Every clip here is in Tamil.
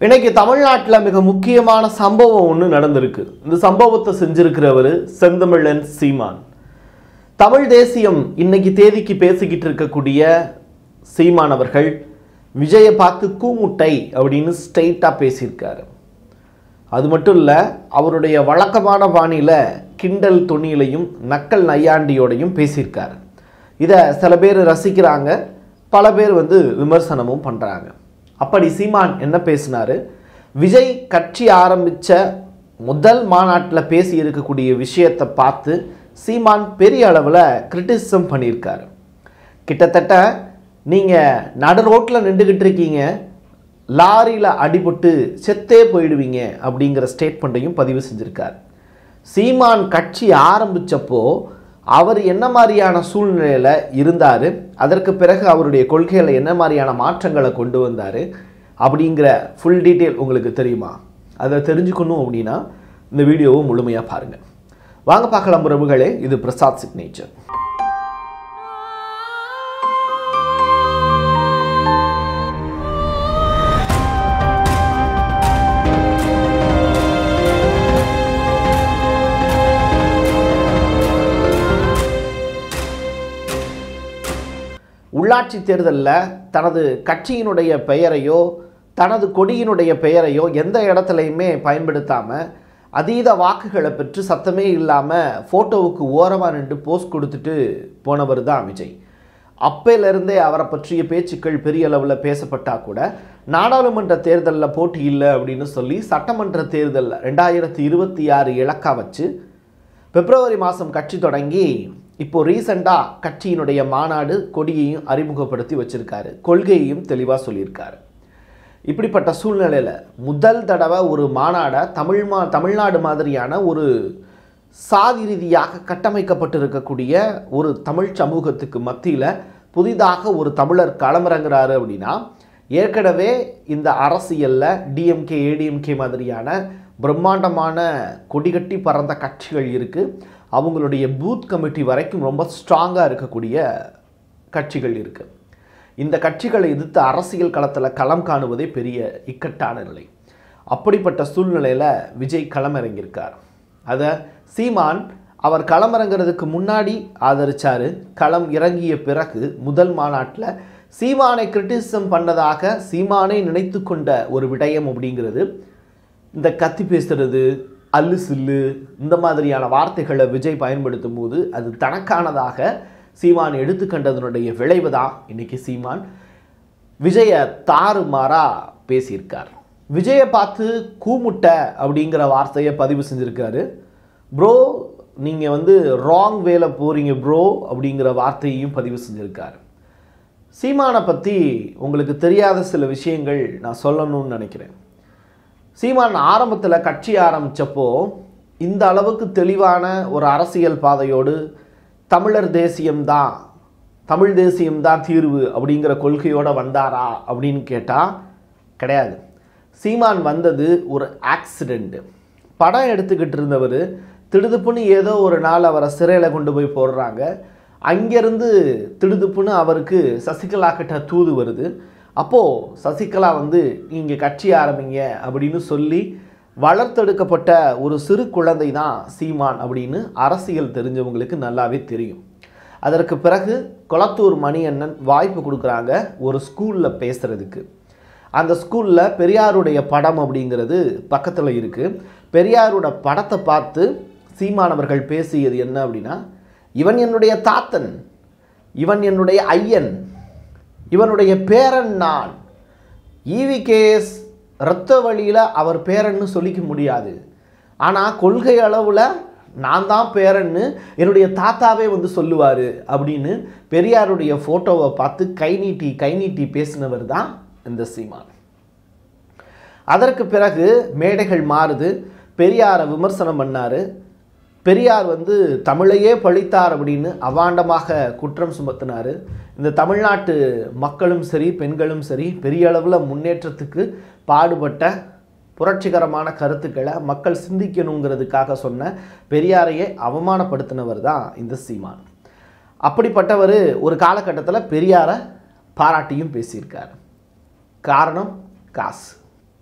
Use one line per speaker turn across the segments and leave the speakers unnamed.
இன்னைக்கு தமிழ்நாட்டில் மிக முக்கியமான சம்பவம் ஒன்று நடந்திருக்கு இந்த சம்பவத்தை செஞ்சிருக்கிறவர் செந்தமிழன் சீமான் தமிழ் தேசியம் இன்னைக்கு தேதிக்கு பேசிக்கிட்டு இருக்கக்கூடிய சீமான் அவர்கள் விஜயை பார்த்து கூமுட்டை அப்படின்னு ஸ்ட்ரெயிட்டாக பேசியிருக்காரு அது மட்டும் இல்லை அவருடைய வழக்கமான பாணியில் கிண்டல் துணியிலையும் நக்கல் நையாண்டியோடையும் பேசியிருக்காரு இதை சில பேர் ரசிக்கிறாங்க பல பேர் வந்து விமர்சனமும் பண்ணுறாங்க அப்படி சீமான் என்ன பேசினாரு விஜய் கட்சி ஆரம்பித்த முதல் மாநாட்டில் பேசி இருக்கக்கூடிய விஷயத்தை பார்த்து சீமான் பெரிய அளவில் கிரிட்டிசிசம் பண்ணியிருக்காரு கிட்டத்தட்ட நீங்கள் நடு ரோட்டில் நின்றுக்கிட்டு இருக்கீங்க லாரியில் அடிபட்டு செத்தே போயிடுவீங்க அப்படிங்கிற ஸ்டேட்மெண்ட்டையும் பதிவு செஞ்சுருக்கார் சீமான் கட்சி ஆரம்பித்தப்போ அவர் என்ன மாதிரியான சூழ்நிலையில் இருந்தார் அதற்கு பிறகு அவருடைய கொள்கையில் என்ன மாதிரியான மாற்றங்களை கொண்டு வந்தார் அப்படிங்கிற ஃபுல் டீட்டெயில் உங்களுக்கு தெரியுமா அதை தெரிஞ்சுக்கணும் அப்படின்னா இந்த வீடியோவை முழுமையாக பாருங்கள் வாங்க பார்க்கலாம் உறவுகளே இது பிரசாத் சிக்னேச்சர் உள்ளாட்சி தேர்தலில் தனது கட்சியினுடைய பெயரையோ தனது கொடியினுடைய பெயரையோ எந்த இடத்துலையுமே பயன்படுத்தாமல் அதீத வாக்குகளை பெற்று சத்தமே இல்லாமல் ஃபோட்டோவுக்கு ஓரமாக நின்று போஸ்ட் கொடுத்துட்டு போனவர் தான் விஜய் அப்பையிலிருந்தே அவரை பற்றிய பேச்சுக்கள் பெரிய அளவில் பேசப்பட்டா கூட நாடாளுமன்ற தேர்தலில் போட்டி இல்லை அப்படின்னு சொல்லி சட்டமன்ற தேர்தல் ரெண்டாயிரத்தி இருபத்தி ஆறு இலக்கா வச்சு பிப்ரவரி மாதம் கட்சி தொடங்கி இப்போ ரீசெண்டாக கட்சியினுடைய மாநாடு கொடியையும் அறிமுகப்படுத்தி வச்சிருக்காரு கொள்கையையும் தெளிவாக சொல்லியிருக்காரு இப்படிப்பட்ட சூழ்நிலையில் முதல் தடவை ஒரு மாநாடை தமிழ் மா தமிழ்நாடு மாதிரியான ஒரு சாதி ரீதியாக கட்டமைக்கப்பட்டிருக்கக்கூடிய ஒரு தமிழ் சமூகத்துக்கு மத்தியில் புதிதாக ஒரு தமிழர் களமிறங்குறாரு அப்படின்னா ஏற்கனவே இந்த அரசியலில் டிஎம்கே ஏடிஎம்கே மாதிரியான பிரம்மாண்டமான கொடிகட்டி பறந்த கட்சிகள் இருக்குது அவங்களுடைய பூத் கமிட்டி வரைக்கும் ரொம்ப ஸ்ட்ராங்காக இருக்கக்கூடிய கட்சிகள் இருக்குது இந்த கட்சிகளை எதிர்த்து அரசியல் களத்தில் களம் காணுவதே பெரிய இக்கட்டான நிலை அப்படிப்பட்ட சூழ்நிலையில் விஜய் களமிறங்கியிருக்கார் அதை சீமான் அவர் களமிறங்கிறதுக்கு முன்னாடி ஆதரிச்சார் களம் இறங்கிய பிறகு முதல் மாநாட்டில் சீமானை கிரிட்டிசிசம் பண்ணதாக சீமானை நினைத்து கொண்ட ஒரு விடயம் அப்படிங்கிறது இந்த கத்தி பேசுறது அல்லு சில்லு இந்த மாதிரியான வார்த்தைகளை விஜய் பயன்படுத்தும் போது அது தனக்கானதாக சீமான் எடுத்துக்கண்டதனுடைய விளைவு தான் இன்னைக்கு சீமான் விஜயை தாறுமாறா பேசியிருக்கார் விஜயை பார்த்து கூமுட்டை அப்படிங்கிற வார்த்தையை பதிவு செஞ்சுருக்காரு ப்ரோ நீங்கள் வந்து ராங் வேல போகிறீங்க ப்ரோ அப்படிங்கிற வார்த்தையையும் பதிவு செஞ்சுருக்காரு சீமானை பற்றி உங்களுக்கு தெரியாத சில விஷயங்கள் நான் சொல்லணும்னு நினைக்கிறேன் சீமான் ஆரம்பத்தில் கட்சி ஆரம்பித்தப்போ இந்த அளவுக்கு தெளிவான ஒரு அரசியல் பாதையோடு தமிழர் தேசியம்தான் தமிழ் தேசியம்தான் தீர்வு அப்படிங்கிற கொள்கையோடு வந்தாரா அப்படின்னு கேட்டால் கிடையாது சீமான் வந்தது ஒரு ஆக்சிடெண்ட்டு படம் எடுத்துக்கிட்டு இருந்தவர் திடுதுப்புன்னு ஏதோ ஒரு நாள் அவரை சிறையில் கொண்டு போய் போடுறாங்க அங்கேருந்து திடுதுப்புன்னு அவருக்கு சசிகலா கிட்ட தூது வருது அப்போது சசிகலா வந்து நீங்கள் கட்சி ஆரம்பிங்க அப்படின்னு சொல்லி வளர்த்தெடுக்கப்பட்ட ஒரு சிறு குழந்தை தான் சீமான் அப்படின்னு அரசியல் தெரிஞ்சவங்களுக்கு நல்லாவே தெரியும் அதற்கு பிறகு கொளத்தூர் மணியண்ணன் வாய்ப்பு கொடுக்குறாங்க ஒரு ஸ்கூலில் பேசுகிறதுக்கு அந்த ஸ்கூலில் பெரியாருடைய படம் அப்படிங்கிறது பக்கத்தில் இருக்குது பெரியாரோட படத்தை பார்த்து சீமானவர்கள் பேசியது என்ன அப்படின்னா இவன் என்னுடைய தாத்தன் இவன் என்னுடைய ஐயன் இவனுடைய பேரன் நான் ஈவிகேஎஸ் இரத்த வழியில் அவர் பேரன்னு சொல்லிக்க முடியாது ஆனால் கொள்கை அளவில் நான் தான் பேரன்னு என்னுடைய தாத்தாவே வந்து சொல்லுவார் அப்படின்னு பெரியாருடைய ஃபோட்டோவை பார்த்து கை நீட்டி கை நீட்டி பேசினவர் தான் இந்த சீமான் அதற்கு பிறகு மேடைகள் மாறுது பெரியாரை விமர்சனம் பண்ணார் பெரியார் வந்து தமிழையே பழித்தார் அப்படின்னு அவாண்டமாக குற்றம் சுமத்தினார் இந்த தமிழ்நாட்டு மக்களும் சரி பெண்களும் சரி பெரிய அளவில் முன்னேற்றத்துக்கு பாடுபட்ட புரட்சிகரமான கருத்துக்களை மக்கள் சிந்திக்கணுங்கிறதுக்காக சொன்ன பெரியாரையே அவமானப்படுத்தினவர் தான் இந்த சீமான் அப்படிப்பட்டவர் ஒரு காலகட்டத்தில் பெரியாரை பாராட்டியும் பேசியிருக்கார் காரணம் காசு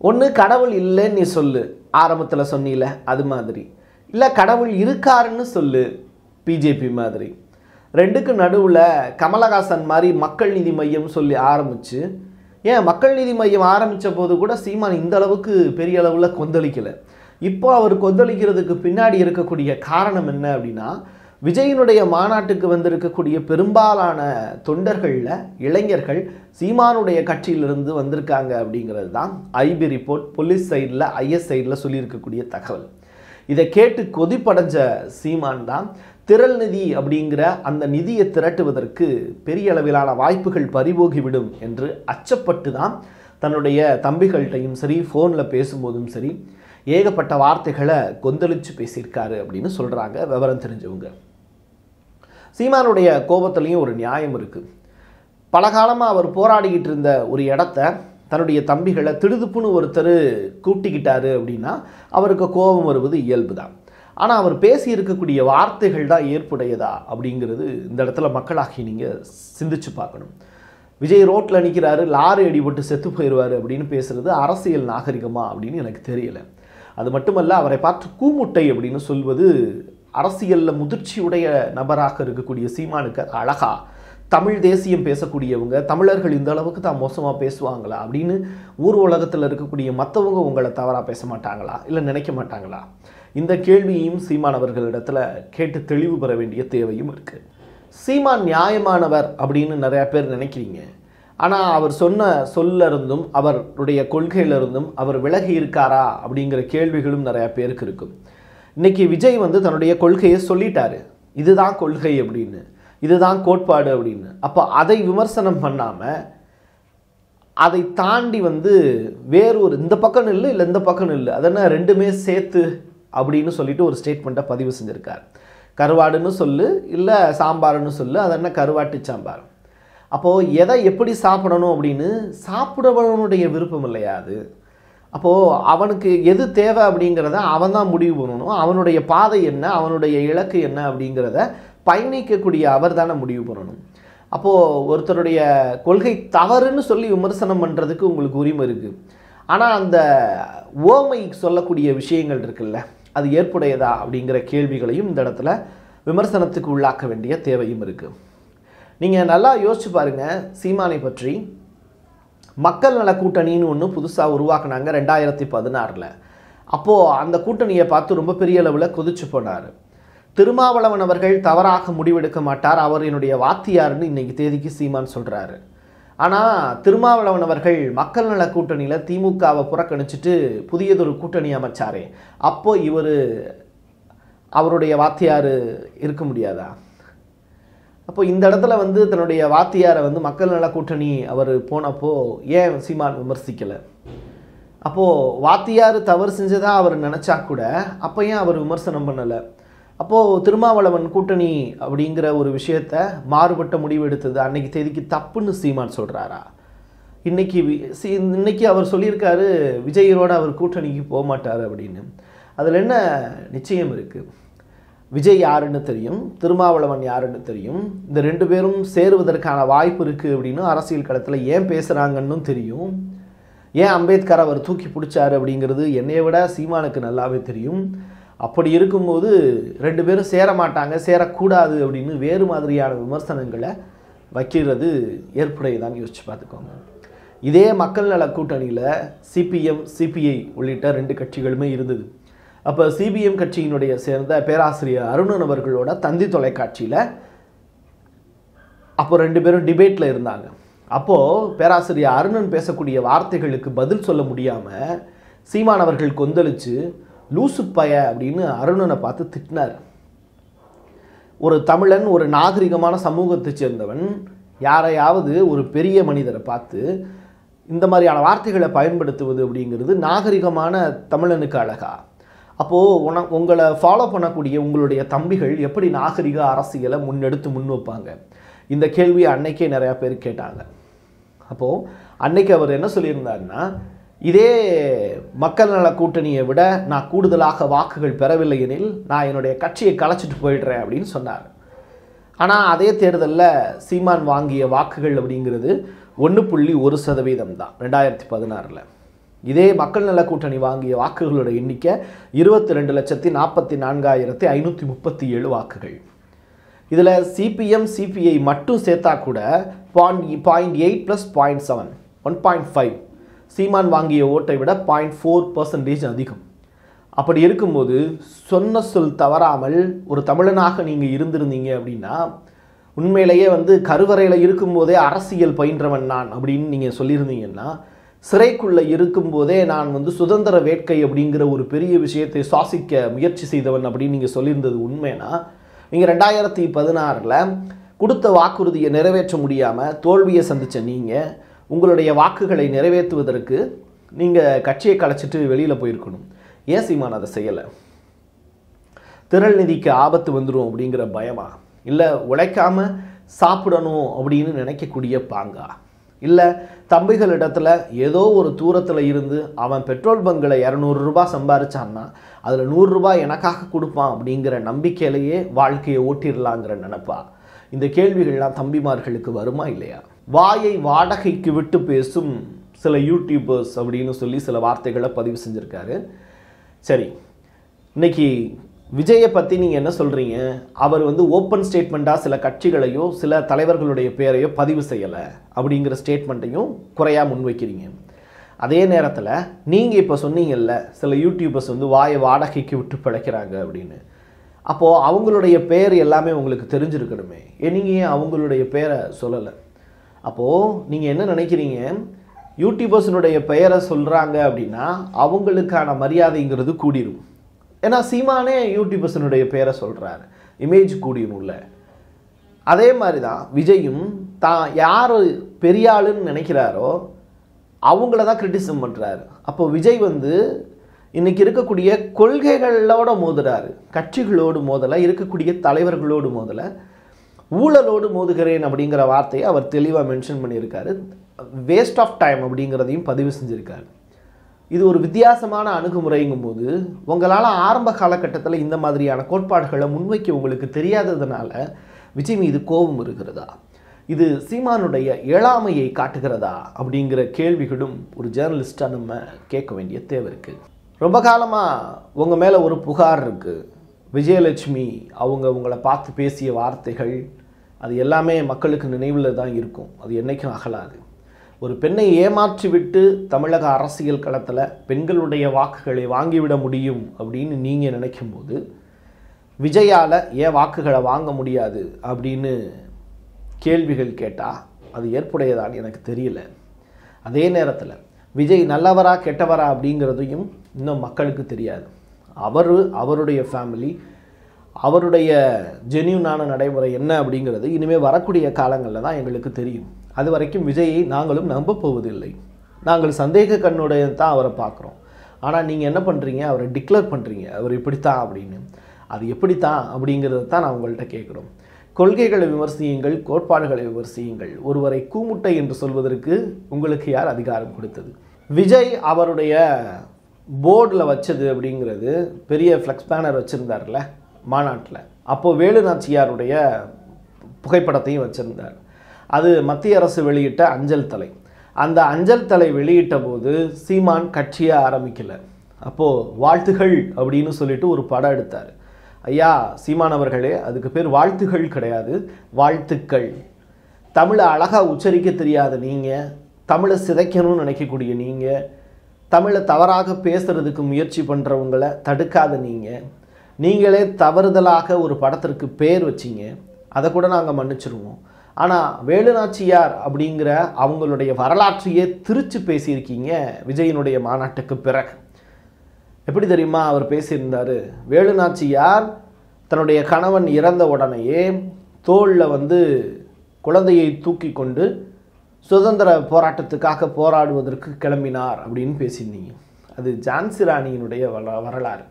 ஒன்று கடவுள் இல்லைன்னு நீ சொல்லு ஆரம்பத்தில் சொன்னீல அது மாதிரி இல்லை கடவுள் இருக்காருன்னு சொல்லு பிஜேபி மாதிரி ரெண்டுக்கு நடுவில் கமலஹாசன் மாதிரி மக்கள் நீதி மையம் சொல்லி ஆரம்பித்து ஏன் மக்கள் நீதி மையம் ஆரம்பித்த போது கூட சீமான் இந்த அளவுக்கு பெரிய அளவில் கொந்தளிக்கலை இப்போ அவர் கொந்தளிக்கிறதுக்கு பின்னாடி இருக்கக்கூடிய காரணம் என்ன அப்படின்னா விஜயனுடைய மாநாட்டுக்கு வந்திருக்கக்கூடிய பெரும்பாலான தொண்டர்களில் இளைஞர்கள் சீமானுடைய கட்சியிலிருந்து வந்திருக்காங்க அப்படிங்கிறது தான் ஐபி ரிப்போர்ட் போலீஸ் சைடில் ஐஎஸ் சைடில் சொல்லியிருக்கக்கூடிய தகவல் இதை கேட்டு கொதிப்படைஞ்ச சீமான் தான் திரள் நிதி அப்படிங்கிற அந்த நிதியை திரட்டுவதற்கு பெரிய அளவிலான வாய்ப்புகள் பறிபோகிவிடும் என்று அச்சப்பட்டு தான் தன்னுடைய தம்பிகள்கிட்டையும் சரி ஃபோனில் பேசும்போதும் சரி ஏகப்பட்ட வார்த்தைகளை கொந்தளிச்சு பேசியிருக்காரு அப்படின்னு சொல்கிறாங்க விவரம் தெரிஞ்சவங்க சீமானுடைய கோபத்துலேயும் ஒரு நியாயம் இருக்குது பல காலமாக அவர் போராடிக்கிட்டு இருந்த ஒரு இடத்த தன்னுடைய தம்பிகளை திடுதுப்புன்னு ஒருத்தர் கூட்டிக்கிட்டாரு அப்படின்னா அவருக்கு கோபம் வருவது இயல்பு தான் ஆனால் அவர் பேசி இருக்கக்கூடிய வார்த்தைகள் தான் ஏற்புடையதா அப்படிங்கிறது இந்த இடத்துல மக்களாகி நீங்கள் சிந்திச்சு பார்க்கணும் விஜய் ரோட்டில் நிற்கிறாரு லாரி அடிபட்டு செத்து போயிடுவார் அப்படின்னு பேசுறது அரசியல் நாகரிகமா அப்படின்னு எனக்கு தெரியல அது மட்டுமல்ல அவரை பார்த்து கூமுட்டை அப்படின்னு சொல்வது அரசியலில் முதிர்ச்சியுடைய நபராக இருக்கக்கூடிய சீமானுக்கு அது அழகா தமிழ் தேசியம் பேசக்கூடியவங்க தமிழர்கள் இந்த அளவுக்கு தான் மோசமாக பேசுவாங்களா அப்படின்னு ஊர் உலகத்தில் இருக்கக்கூடிய மற்றவங்க உங்களை தவறாக பேச மாட்டாங்களா இல்லை நினைக்க மாட்டாங்களா இந்த கேள்வியையும் சீமான் அவர்களிடத்துல கேட்டு தெளிவு பெற வேண்டிய தேவையும் இருக்குது சீமான் நியாயமானவர் அப்படின்னு நிறையா பேர் நினைக்கிறீங்க ஆனால் அவர் சொன்ன சொல்ல இருந்தும் அவருடைய கொள்கையிலிருந்தும் அவர் விலகி இருக்காரா அப்படிங்கிற கேள்விகளும் நிறையா பேருக்கு இருக்கும் இன்னைக்கு விஜய் வந்து தன்னுடைய கொள்கையை சொல்லிட்டாரு இதுதான் கொள்கை அப்படின்னு இதுதான் கோட்பாடு அப்படின்னு அப்போ அதை விமர்சனம் பண்ணாமல் அதை தாண்டி வந்து வேறு ஒரு இந்த பக்கம் நில்லு இல்லை இந்த பக்கம் நில்லு அதென்ன ரெண்டுமே சேர்த்து அப்படின்னு சொல்லிட்டு ஒரு ஸ்டேட்மெண்ட்டை பதிவு செஞ்சுருக்கார் கருவாடுன்னு சொல்லு இல்லை சாம்பார்னு சொல்லு அது என்ன கருவாட்டு சாம்பார் அப்போது எதை எப்படி சாப்பிடணும் அப்படின்னு சாப்பிடவனுடைய விருப்பம் இல்லையா அது அப்போது அவனுக்கு எது தேவை அப்படிங்கிறத அவன் தான் முடிவு பண்ணணும் அவனுடைய பாதை என்ன அவனுடைய இலக்கு என்ன அப்படிங்கிறத பயணிக்கக்கூடிய அவர் தானே முடிவு பண்ணணும் அப்போது ஒருத்தருடைய கொள்கை தவறுன்னு சொல்லி விமர்சனம் பண்ணுறதுக்கு உங்களுக்கு உரிமை இருக்குது ஆனால் அந்த ஓமை சொல்லக்கூடிய விஷயங்கள் இருக்குல்ல அது ஏற்புடையதா அப்படிங்கிற கேள்விகளையும் இந்த இடத்துல விமர்சனத்துக்கு உள்ளாக்க வேண்டிய தேவையும் இருக்குது நீங்கள் நல்லா யோசிச்சு பாருங்கள் சீமானை பற்றி மக்கள் நல கூட்டணின்னு ஒன்று புதுசாக உருவாக்குனாங்க ரெண்டாயிரத்தி பதினாறில் அப்போது அந்த கூட்டணியை பார்த்து ரொம்ப பெரிய அளவில் கொதிச்சு போனார் திருமாவளவன் அவர்கள் தவறாக முடிவெடுக்க மாட்டார் அவர் என்னுடைய வாத்தியார்னு இன்னைக்கு தேதிக்கு சீமான் சொல்கிறாரு ஆனால் திருமாவளவன் அவர்கள் மக்கள் நல கூட்டணியில் திமுகவை புறக்கணிச்சிட்டு புதியதொரு கூட்டணி அமைச்சாரே அப்போ இவர் அவருடைய வாத்தியார் இருக்க முடியாதா அப்போ இந்த இடத்துல வந்து தன்னுடைய வாத்தியாரை வந்து மக்கள் நல கூட்டணி அவர் போனப்போ ஏன் சீமான் விமர்சிக்கலை அப்போது வாத்தியார் தவறு செஞ்சதா அவர் நினச்சா கூட அப்போ ஏன் அவர் விமர்சனம் பண்ணலை அப்போது திருமாவளவன் கூட்டணி அப்படிங்கிற ஒரு விஷயத்த மாறுபட்ட முடிவு எடுத்தது அன்னைக்கு தேதிக்கு தப்புன்னு சீமான் சொல்கிறாரா இன்னைக்கு வி- சி- இன்னைக்கு அவர் சொல்லியிருக்காரு விஜயரோட அவர் கூட்டணிக்கு போக மாட்டார் அப்படின்னு அதில் என்ன நிச்சயம் இருக்குது விஜய் யாருன்னு தெரியும் திருமாவளவன் யாருன்னு தெரியும் இந்த ரெண்டு பேரும் சேருவதற்கான வாய்ப்பு இருக்குது அப்படின்னு அரசியல் களத்தில் ஏன் பேசுகிறாங்கன்னு தெரியும் ஏன் அம்பேத்கர் அவர் தூக்கி பிடிச்சாரு அப்படிங்கிறது என்னைய விட சீமானுக்கு நல்லாவே தெரியும் அப்படி இருக்கும்போது ரெண்டு பேரும் சேர மாட்டாங்க சேரக்கூடாது அப்படின்னு வேறு மாதிரியான விமர்சனங்களை வைக்கிறது ஏற்புடையதான் யோசிச்சு பார்த்துக்கோங்க இதே மக்கள் நல கூட்டணியில் சிபிஎம் சிபிஐ உள்ளிட்ட ரெண்டு கட்சிகளுமே இருந்தது அப்போ சிபிஎம் கட்சியினுடைய சேர்ந்த பேராசிரியர் அருணன் அவர்களோட தந்தி தொலைக்காட்சியில் அப்போ ரெண்டு பேரும் டிபேட்டில் இருந்தாங்க அப்போது பேராசிரியர் அருணன் பேசக்கூடிய வார்த்தைகளுக்கு பதில் சொல்ல முடியாமல் சீமான் அவர்கள் கொந்தளிச்சு லூசு பய அப்படின்னு அருணனை பார்த்து திட்டினார் ஒரு தமிழன் ஒரு நாகரிகமான சமூகத்தைச் சேர்ந்தவன் யாரையாவது ஒரு பெரிய மனிதரை பார்த்து இந்த மாதிரியான வார்த்தைகளை பயன்படுத்துவது அப்படிங்கிறது நாகரிகமான தமிழனுக்கு அழகா அப்போது உன உங்களை ஃபாலோ பண்ணக்கூடிய உங்களுடைய தம்பிகள் எப்படி நாகரிக அரசியலை முன்னெடுத்து முன் வைப்பாங்க இந்த கேள்வியை அன்னைக்கே நிறையா பேர் கேட்டாங்க அப்போது அன்னைக்கு அவர் என்ன சொல்லியிருந்தாருன்னா இதே மக்கள் நல கூட்டணியை விட நான் கூடுதலாக வாக்குகள் பெறவில்லை எனில் நான் என்னுடைய கட்சியை கலைச்சிட்டு போயிடுறேன் அப்படின்னு சொன்னார் ஆனால் அதே தேர்தலில் சீமான் வாங்கிய வாக்குகள் அப்படிங்கிறது ஒன்று புள்ளி ஒரு சதவீதம் தான் ரெண்டாயிரத்தி பதினாறில் இதே மக்கள் நல கூட்டணி வாங்கிய வாக்குகளோட எண்ணிக்கை இருபத்தி ரெண்டு லட்சத்தி நாற்பத்தி நான்காயிரத்தி ஐநூற்றி முப்பத்தி ஏழு வாக்குகள் இதில் சிபிஎம் சிபிஐ மட்டும் சேர்த்தா கூட point point eight plus point seven one point five Seeman வாங்கிய ஓட்டை விட பாயிண்ட் ஃபோர் பர்சன்டேஜ் அதிகம் அப்படி இருக்கும்போது சொன்ன சொல் தவறாமல் ஒரு தமிழனாக நீங்கள் இருந்திருந்தீங்க அப்படின்னா உண்மையிலேயே வந்து கருவறையில் இருக்கும்போதே அரசியல் பயின்றவன் நான் அப்படின்னு நீங்கள் சொல்லியிருந்தீங்கன்னா சிறைக்குள்ளே இருக்கும்போதே நான் வந்து சுதந்திர வேட்கை அப்படிங்கிற ஒரு பெரிய விஷயத்தை சுவாசிக்க முயற்சி செய்தவன் அப்படின்னு நீங்கள் சொல்லியிருந்தது உண்மைனா நீங்கள் ரெண்டாயிரத்தி பதினாறில் கொடுத்த வாக்குறுதியை நிறைவேற்ற முடியாமல் தோல்வியை சந்தித்த நீங்கள் உங்களுடைய வாக்குகளை நிறைவேற்றுவதற்கு நீங்கள் கட்சியை கலைச்சிட்டு வெளியில் போயிருக்கணும் ஏன் சீமான் அதை செய்யலை திரள் நிதிக்கு ஆபத்து வந்துடும் அப்படிங்கிற பயமா இல்லை உழைக்காம சாப்பிடணும் அப்படின்னு நினைக்கக்கூடிய பாங்கா இல்லை தம்பிகளிடத்துல ஏதோ ஒரு தூரத்தில் இருந்து அவன் பெட்ரோல் பங்கில் இரநூறு ரூபாய் சம்பாரிச்சான்னா அதில் நூறுரூபா எனக்காக கொடுப்பான் அப்படிங்கிற நம்பிக்கையிலேயே வாழ்க்கையை ஓட்டிடலாங்கிற நினைப்பா இந்த கேள்விகள்லாம் தம்பிமார்களுக்கு வருமா இல்லையா வாயை வாடகைக்கு விட்டு பேசும் சில யூடியூபர்ஸ் அப்படின்னு சொல்லி சில வார்த்தைகளை பதிவு செஞ்சுருக்காரு சரி இன்னைக்கு விஜயை பற்றி நீங்கள் என்ன சொல்கிறீங்க அவர் வந்து ஓப்பன் ஸ்டேட்மெண்ட்டாக சில கட்சிகளையோ சில தலைவர்களுடைய பேரையோ பதிவு செய்யலை அப்படிங்கிற ஸ்டேட்மெண்ட்டையும் குறையாக முன்வைக்கிறீங்க அதே நேரத்தில் நீங்கள் இப்போ சொன்னீங்கல்ல சில யூடியூபர்ஸ் வந்து வாயை வாடகைக்கு விட்டு பிழைக்கிறாங்க அப்படின்னு அப்போது அவங்களுடைய பேர் எல்லாமே உங்களுக்கு தெரிஞ்சிருக்கணுமே ஏன் நீங்கள் ஏன் அவங்களுடைய பேரை சொல்லலை அப்போது நீங்கள் என்ன நினைக்கிறீங்க யூடியூபர்ஸினுடைய பெயரை சொல்கிறாங்க அப்படின்னா அவங்களுக்கான மரியாதைங்கிறது கூடிரும் ஏன்னா சீமானே யூடியூபர்ஸினுடைய பேரை சொல்கிறாரு இமேஜ் கூடிரும்ல அதே மாதிரி தான் விஜயும் தான் யார் பெரிய ஆளுன்னு நினைக்கிறாரோ அவங்கள தான் கிரிட்டிசம் பண்ணுறாரு அப்போ விஜய் வந்து இன்னைக்கு இருக்கக்கூடிய கொள்கைகளோட மோதுறாரு கட்சிகளோடு மோதலை இருக்கக்கூடிய தலைவர்களோடு மோதலை ஊழலோடு மோதுகிறேன் அப்படிங்கிற வார்த்தையை அவர் தெளிவாக மென்ஷன் பண்ணியிருக்காரு வேஸ்ட் ஆஃப் டைம் அப்படிங்கிறதையும் பதிவு செஞ்சுருக்காரு இது ஒரு வித்தியாசமான அணுகுமுறைங்கும் போது உங்களால் ஆரம்ப காலகட்டத்தில் இந்த மாதிரியான கோட்பாடுகளை முன்வைக்க உங்களுக்கு தெரியாததுனால விஜய் மீது கோபம் இருக்கிறதா இது சீமானுடைய இயலாமையை காட்டுகிறதா அப்படிங்கிற கேள்விகளும் ஒரு ஜேர்னலிஸ்டாக நம்ம கேட்க வேண்டிய தேவை இருக்குது ரொம்ப காலமாக உங்கள் மேலே ஒரு புகார் இருக்குது விஜயலட்சுமி அவங்க உங்களை பார்த்து பேசிய வார்த்தைகள் அது எல்லாமே மக்களுக்கு நினைவில் தான் இருக்கும் அது என்றைக்கும் அகலாது ஒரு பெண்ணை ஏமாற்றி விட்டு தமிழக அரசியல் களத்தில் பெண்களுடைய வாக்குகளை வாங்கிவிட முடியும் அப்படின்னு நீங்கள் நினைக்கும்போது விஜயால் ஏன் வாக்குகளை வாங்க முடியாது அப்படின்னு கேள்விகள் கேட்டால் அது ஏற்புடையதான்னு எனக்கு தெரியல அதே நேரத்தில் விஜய் நல்லவரா கெட்டவரா அப்படிங்கிறதையும் இன்னும் மக்களுக்கு தெரியாது அவர் அவருடைய ஃபேமிலி அவருடைய ஜென்யூனான நடைமுறை என்ன அப்படிங்கிறது இனிமேல் வரக்கூடிய காலங்களில் தான் எங்களுக்கு தெரியும் அது வரைக்கும் விஜயை நாங்களும் நம்ப போவதில்லை நாங்கள் சந்தேக கண்ணுடைய தான் அவரை பார்க்குறோம் ஆனால் நீங்கள் என்ன பண்ணுறீங்க அவரை டிக்ளேர் பண்ணுறீங்க அவர் இப்படித்தான் அப்படின்னு அது எப்படித்தான் அப்படிங்கிறத தான் நான் உங்கள்கிட்ட கேட்குறோம் கொள்கைகளை விமர்சியுங்கள் கோட்பாடுகளை விமர்சியுங்கள் ஒருவரை கூமுட்டை என்று சொல்வதற்கு உங்களுக்கு யார் அதிகாரம் கொடுத்தது விஜய் அவருடைய போர்டில் வச்சது அப்படிங்கிறது பெரிய ஃப்ளெக்ஸ் பேனர் வச்சுருந்தார்ல மாநாட்டில் அப்போது வேலு நாச்சியாருடைய புகைப்படத்தையும் வச்சுருந்தார் அது மத்திய அரசு வெளியிட்ட அஞ்சல் தலை அந்த அஞ்சல் தலை வெளியிட்ட போது சீமான் கட்சியை ஆரம்பிக்கல அப்போது வாழ்த்துகள் அப்படின்னு சொல்லிட்டு ஒரு படம் எடுத்தார் ஐயா சீமான் அவர்களே அதுக்கு பேர் வாழ்த்துகள் கிடையாது வாழ்த்துக்கள் தமிழை அழகாக உச்சரிக்க தெரியாத நீங்கள் தமிழை சிதைக்கணும்னு நினைக்கக்கூடிய நீங்கள் தமிழை தவறாக பேசுறதுக்கு முயற்சி பண்ணுறவங்கள தடுக்காத நீங்கள் நீங்களே தவறுதலாக ஒரு படத்திற்கு பேர் வச்சீங்க அதை கூட நாங்கள் மன்னிச்சிருவோம் ஆனால் வேலுநாச்சியார் அப்படிங்கிற அவங்களுடைய வரலாற்றையே திரிச்சு பேசியிருக்கீங்க விஜயனுடைய மாநாட்டுக்கு பிறகு எப்படி தெரியுமா அவர் பேசியிருந்தார் வேலுநாச்சியார் தன்னுடைய கணவன் இறந்த உடனேயே தோளில் வந்து குழந்தையை தூக்கி கொண்டு சுதந்திர போராட்டத்துக்காக போராடுவதற்கு கிளம்பினார் அப்படின்னு பேசியிருந்தீங்க அது ஜான்சி ராணியினுடைய வர வரலாறு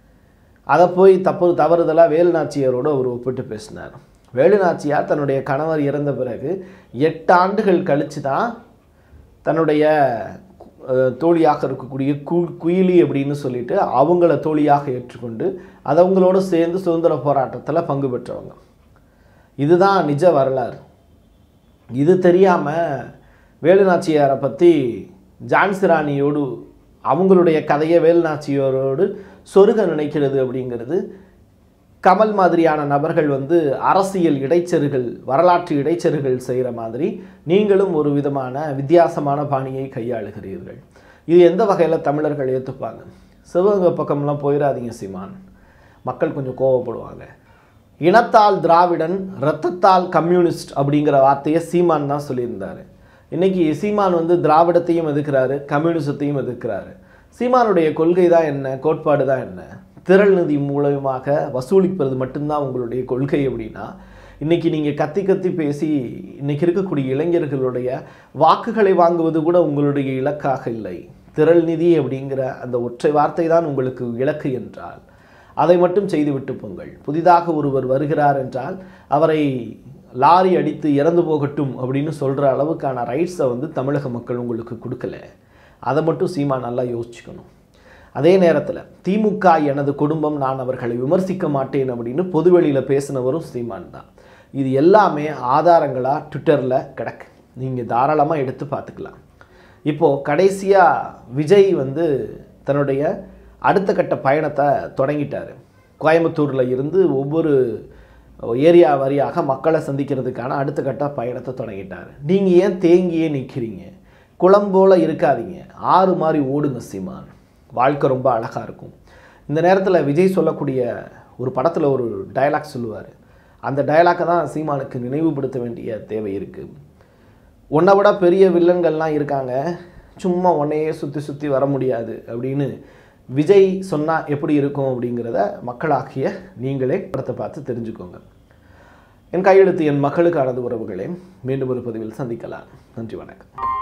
அதை போய் தப்பு தவறுதலாக வேலுநாச்சியாரோடு அவர் ஒப்பிட்டு பேசினார் வேலுநாச்சியார் தன்னுடைய கணவர் இறந்த பிறகு எட்டு ஆண்டுகள் கழித்து தான் தன்னுடைய அஹ், தோழியாக இருக்கக்கூடிய கு குயிலி அப்படின்னு சொல்லிட்டு அவங்கள தோழியாக ஏற்றுக்கொண்டு அது அவங்களோட சேர்ந்து சுதந்திர போராட்டத்தில் பங்கு பெற்றவங்க இதுதான் நிஜ வரலாறு இது தெரியாமல் வேலுநாச்சியாரை பற்றி ஜான்சி ராணியோடு அவங்களுடைய கதையை வேல்நாச்சியோரோடு சொருக நினைக்கிறது அப்படிங்கிறது கமல் மாதிரியான நபர்கள் வந்து அரசியல் இடைச்செருகள் வரலாற்று இடைச்செருகள் செய்கிற மாதிரி நீங்களும் ஒரு விதமான வித்தியாசமான பாணியை கையாளுகிறீர்கள் இது எந்த வகையில் தமிழர்கள் ஏற்றுப்பாங்க சிவகங்கை பக்கம்லாம் போயிடாதீங்க சீமான் மக்கள் கொஞ்சம் கோவப்படுவாங்க இனத்தால் திராவிடன் இரத்தத்தால் கம்யூனிஸ்ட் அப்படிங்கிற வார்த்தையை சீமான் தான் சொல்லியிருந்தாரு இன்னைக்கு சீமான் வந்து திராவிடத்தையும் எதிர்க்கிறாரு கம்யூனிசத்தையும் எதிர்க்கிறாரு சீமானுடைய கொள்கை தான் என்ன கோட்பாடு தான் என்ன திரள் நிதி மூலயமாக வசூலிப்பது மட்டும்தான் உங்களுடைய கொள்கை அப்படின்னா இன்னைக்கு நீங்கள் கத்தி கத்தி பேசி இன்னைக்கு இருக்கக்கூடிய இளைஞர்களுடைய வாக்குகளை வாங்குவது கூட உங்களுடைய இலக்காக இல்லை திரள் நிதி அப்படிங்கிற அந்த ஒற்றை வார்த்தை தான் உங்களுக்கு இலக்கு என்றால் அதை மட்டும் செய்துவிட்டு போங்கள் புதிதாக ஒருவர் வருகிறார் என்றால் அவரை லாரி அடித்து இறந்து போகட்டும் அப்படின்னு சொல்கிற அளவுக்கான ரைட்ஸை வந்து தமிழக மக்கள் உங்களுக்கு கொடுக்கல அதை மட்டும் சீமா நல்லா யோசிச்சுக்கணும் அதே நேரத்தில் திமுக எனது குடும்பம் நான் அவர்களை விமர்சிக்க மாட்டேன் அப்படின்னு பொதுவெளியில் பேசினவரும் சீமான் தான் இது எல்லாமே ஆதாரங்களாக ட்விட்டரில் கிடக்கு நீங்கள் தாராளமாக எடுத்து பார்த்துக்கலாம் இப்போது கடைசியாக விஜய் வந்து தன்னுடைய அடுத்த கட்ட பயணத்தை தொடங்கிட்டார் கோயம்புத்தூரில் இருந்து ஒவ்வொரு ஏரியா வரியாக மக்களை சந்திக்கிறதுக்கான அடுத்த கட்ட பயணத்தை தொடங்கிட்டார் நீங்கள் ஏன் தேங்கியே நிற்கிறீங்க குளம் போல இருக்காதீங்க ஆறு மாதிரி ஓடுங்க சீமான் வாழ்க்கை ரொம்ப அழகாக இருக்கும் இந்த நேரத்தில் விஜய் சொல்லக்கூடிய ஒரு படத்தில் ஒரு டயலாக் சொல்லுவார் அந்த டயலாக்கை தான் சீமானுக்கு நினைவுபடுத்த வேண்டிய தேவை இருக்குது உன்னை விட பெரிய வில்லன்கள்லாம் இருக்காங்க சும்மா உன்னையே சுற்றி சுற்றி வர முடியாது அப்படின்னு விஜய் சொன்னால் எப்படி இருக்கும் அப்படிங்கிறத மக்களாகிய நீங்களே படத்தை பார்த்து தெரிஞ்சுக்கோங்க என் கையெழுத்து என் மக்களுக்கானது உறவுகளே மீண்டும் ஒரு பதிவில் சந்திக்கலாம் நன்றி வணக்கம்